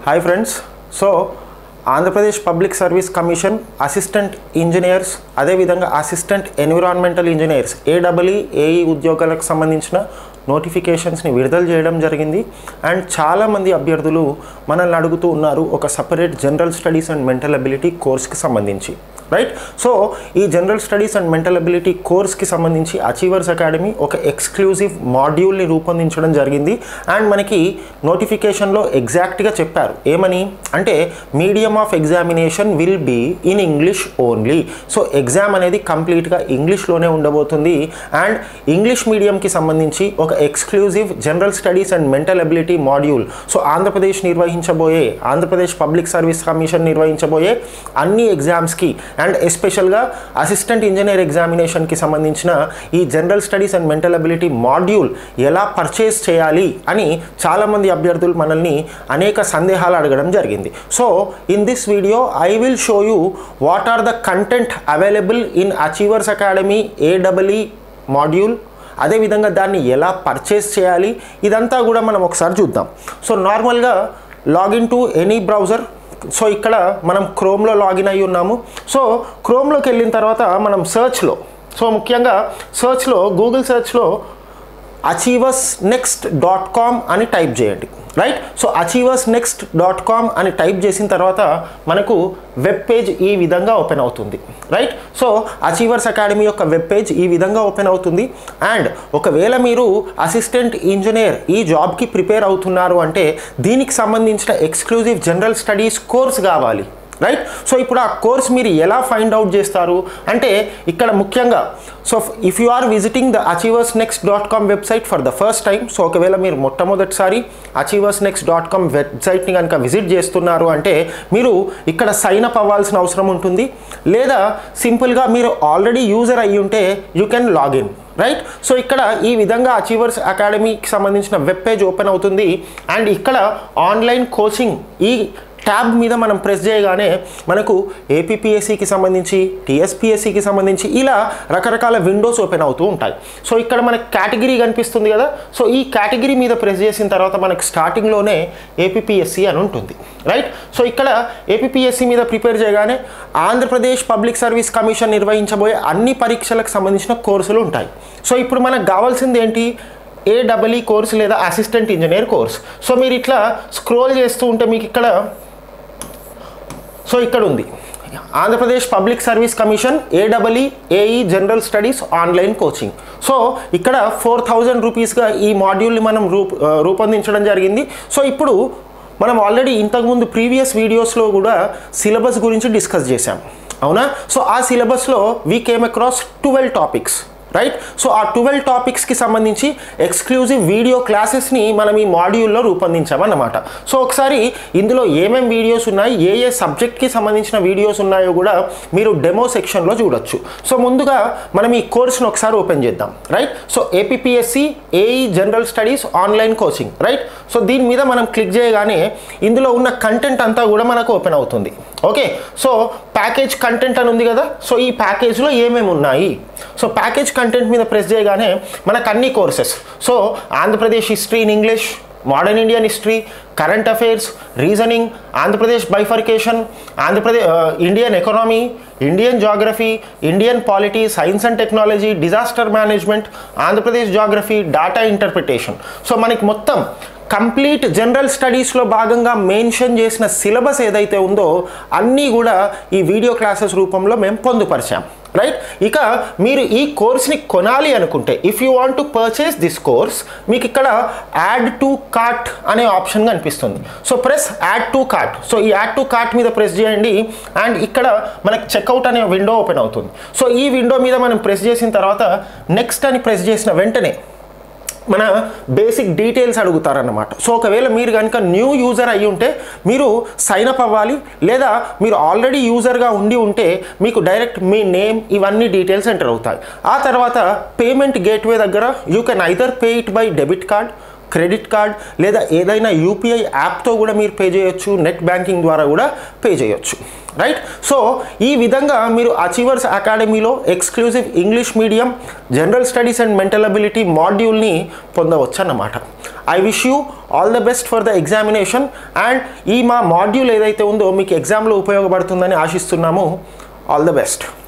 hi friends so Andhra Pradesh public service commission assistant engineers అదేవిధంగా assistant environmental engineers ఏడబ్ల్ఈ AE ఉద్యోగాలకు సంబంధించిన నోటిఫికేషన్స్ని విడుదల చేయడం జరిగింది అండ్ చాలామంది అభ్యర్థులు మనల్ని అడుగుతూ ఉన్నారు ఒక separate general studies and mental ability కోర్స్కి సంబంధించి రైట్ సో ఈ general studies and mental ability కోర్స్కి సంబంధించి అచీవర్స్ అకాడమీ ఒక ఎక్స్క్లూజివ్ మాడ్యూల్ని రూపొందించడం జరిగింది అండ్ మనకి నోటిఫికేషన్లో ఎగ్జాక్ట్గా చెప్పారు ఏమని అంటే medium of examination will be in English only so exam అనేది కంప్లీట్గా ఇంగ్లీష్లోనే ఉండబోతుంది అండ్ ఇంగ్లీష్ మీడియంకి సంబంధించి ఒక exclusive general studies and mental ability module so Andhra Pradesh నిర్వహించబోయే ఆంధ్రప్రదేశ్ పబ్లిక్ సర్వీస్ కమిషన్ నిర్వహించబోయే అన్ని ఎగ్జామ్స్కి అండ్ ఎస్పెషల్గా అసిస్టెంట్ ఇంజనీర్ ఎగ్జామినేషన్కి సంబంధించిన ఈ general studies and mental ability module ఎలా పర్చేస్ చేయాలి అని చాలామంది అభ్యర్థులు మనల్ని అనేక సందేహాలు అడగడం జరిగింది so in this video I will show you what are the content available in Achievers Academy ఏడబ్ల్ఈ మాడ్యూల్ అదేవిధంగా దాన్ని ఎలా పర్చేస్ చేయాలి ఇదంతా కూడా మనం ఒకసారి చూద్దాం సో నార్మల్గా login to any browser so ఇక్కడ మనం క్రోమ్లో లాగిన్ అయి ఉన్నాము సో క్రోమ్లోకి వెళ్ళిన తర్వాత మనం సర్చ్లో సో ముఖ్యంగా సర్చ్లో గూగుల్ సర్చ్లో అచీవర్స్ నెక్స్ట్ డాట్ కామ్ అని టైప్ చేయండి right so Achievers Next dot com అని టైప్ చేసిన తర్వాత మనకు వెబ్ పేజ్ ఈ విధంగా ఓపెన్ అవుతుంది రైట్ సో అచీవర్స్ అకాడమీ యొక్క వెబ్ పేజ్ ఈ విధంగా ఓపెన్ అవుతుంది అండ్ ఒకవేళ మీరు అసిస్టెంట్ ఇంజనీర్ ఈ జాబ్కి ప్రిపేర్ అవుతున్నారు అంటే దీనికి సంబంధించిన ఎక్స్క్లూజివ్ జనరల్ స్టడీస్ కోర్స్ కావాలి రైట్ సో ఇప్పుడు ఆ కోర్స్ మీరు ఎలా ఫైండ్ అవుట్ చేస్తారు అంటే ఇక్కడ ముఖ్యంగా so if you are visiting the Achievers Next dot com website for the first time so ఒకవేళ మీరు మొట్టమొదటిసారి అచీవర్స్ నెక్స్ట్ డాట్ కామ్ వెబ్సైట్ని కనుక విజిట్ చేస్తున్నారు అంటే మీరు ఇక్కడ సైన్ అప్ అవ్వాల్సిన అవసరం ఉంటుంది లేదా సింపుల్గా మీరు ఆల్రెడీ యూజర్ అయ్యి ఉంటే you can login right so ఇక్కడ ఈ విధంగా అచీవర్స్ అకాడమీకి సంబంధించిన వెబ్ పేజ్ ఓపెన్ అవుతుంది అండ్ ఇక్కడ ఆన్లైన్ కోచింగ్ ఈ ట్యాబ్ మీద మనం ప్రెస్ చేయగానే మనకు ఏపీఎస్సికి సంబంధించి టీఎస్పిఎస్సికి సంబంధించి ఇలా రకరకాల విండోస్ ఓపెన్ అవుతూ ఉంటాయి సో ఇక్కడ మనకి కేటగిరీ కనిపిస్తుంది కదా సో ఈ కేటగిరీ మీద ప్రెస్ చేసిన తర్వాత మనకు స్టార్టింగ్లోనే ఏపీఎస్సి అని ఉంటుంది రైట్ సో ఇక్కడ ఏపీఎస్సి మీద ప్రిపేర్ చేయగానే ఆంధ్రప్రదేశ్ పబ్లిక్ సర్వీస్ కమిషన్ నిర్వహించబోయే అన్ని పరీక్షలకు సంబంధించిన కోర్సులు ఉంటాయి సో ఇప్పుడు మనకు కావాల్సింది ఏంటి ఏడబ్ల్ఈ కోర్స్ లేదా అసిస్టెంట్ ఇంజనీర్ కోర్స్ సో మీరు ఇట్లా స్క్రోల్ చేస్తూ ఉంటే మీకు ఇక్కడ సో ఇక్కడ ఉంది ఆంధ్రప్రదేశ్ పబ్లిక్ సర్వీస్ కమిషన్ ఏడబ్ల్ఈ AE general studies online coaching so ఇక్కడ ఫోర్ థౌజండ్ రూపీస్గా ఈ మాడ్యూల్ని మనం రూప్ రూపొందించడం జరిగింది సో ఇప్పుడు మనం ఆల్రెడీ ఇంతకుముందు ప్రీవియస్ వీడియోస్లో కూడా సిలబస్ గురించి డిస్కస్ చేశాం అవునా సో ఆ సిలబస్లో we came across twelve topics right so ఆ ట్వెల్వ్ టాపిక్స్కి సంబంధించి ఎక్స్క్లూజివ్ వీడియో క్లాసెస్ని మనం ఈ మాడ్యూల్లో రూపొందించామన్నమాట సో ఒకసారి ఇందులో ఏమేం వీడియోస్ ఉన్నాయి ఏ ఏ సబ్జెక్ట్కి సంబంధించిన వీడియోస్ ఉన్నాయో కూడా మీరు డెమో సెక్షన్లో చూడొచ్చు సో ముందుగా మనం ఈ కోర్స్ను ఒకసారి ఓపెన్ చేద్దాం right so APSC AE general studies online coaching right so దీని మీద మనం క్లిక్ చేయగానే ఇందులో ఉన్న కంటెంట్ అంతా కూడా మనకు ఓపెన్ అవుతుంది ఓకే సో ప్యాకేజ్ కంటెంట్ అని ఉంది కదా సో ఈ ప్యాకేజ్లో ఏమేమి ఉన్నాయి సో ప్యాకేజ్ కంటెంట్ మీద ప్రెస్ చేయగానే మనకు అన్ని courses so Andhra Pradesh history in English modern Indian history current affairs reasoning Andhra Pradesh bifurcation Andhra Pradesh Indian economy Indian geography Indian polity science and technology disaster management Andhra Pradesh geography data interpretation so మనకి మొత్తం complete general స్టడీస్లో భాగంగా mention చేసిన syllabus ఏదైతే ఉందో అన్నీ కూడా ఈ వీడియో క్లాసెస్ రూపంలో మేము పొందుపరిచాం రైట్ ఇక మీరు ఈ కోర్స్ని కొనాలి అనుకుంటే if you want to purchase this course మీకు ఇక్కడ యాడ్ టు కార్ట్ అనే ఆప్షన్ కనిపిస్తుంది so press add to cart so ఈ యాడ్ టు కార్ట్ మీద ప్రెస్ చేయండి అండ్ ఇక్కడ మనకి చెక్అవుట్ అనే విండో ఓపెన్ అవుతుంది సో ఈ విండో మీద మనం ప్రెస్ చేసిన తర్వాత నెక్స్ట్ అని ప్రెస్ చేసిన వెంటనే మన బేసిక్ డీటెయిల్స్ అడుగుతారన్నమాట సో ఒకవేళ మీరు కనుక న్యూ యూజర్ అయ్యి ఉంటే మీరు సైన్ అప్ అవ్వాలి లేదా మీరు ఆల్రెడీ యూజర్గా ఉండి ఉంటే మీకు డైరెక్ట్ మీ నేమ్ ఇవన్నీ డీటెయిల్స్ ఎంటర్ అవుతాయి ఆ తర్వాత పేమెంట్ గేట్వే దగ్గర you can either pay it by debit card credit card లేదా ఏదైనా యూపీఐ యాప్తో కూడా మీరు పే చేయొచ్చు నెట్ బ్యాంకింగ్ ద్వారా కూడా పే చేయొచ్చు రైట్ సో ఈ విధంగా మీరు అచీవర్స్ అకాడమీలో exclusive English medium general studies and mental ability మాడ్యూల్ని పొందవచ్చు అన్నమాట I wish you all the best for the examination and ఈ మా మాడ్యూల్ ఏదైతే ఉందో మీకు ఎగ్జామ్లో ఉపయోగపడుతుందని ఆశిస్తున్నాము ఆల్ ద బెస్ట్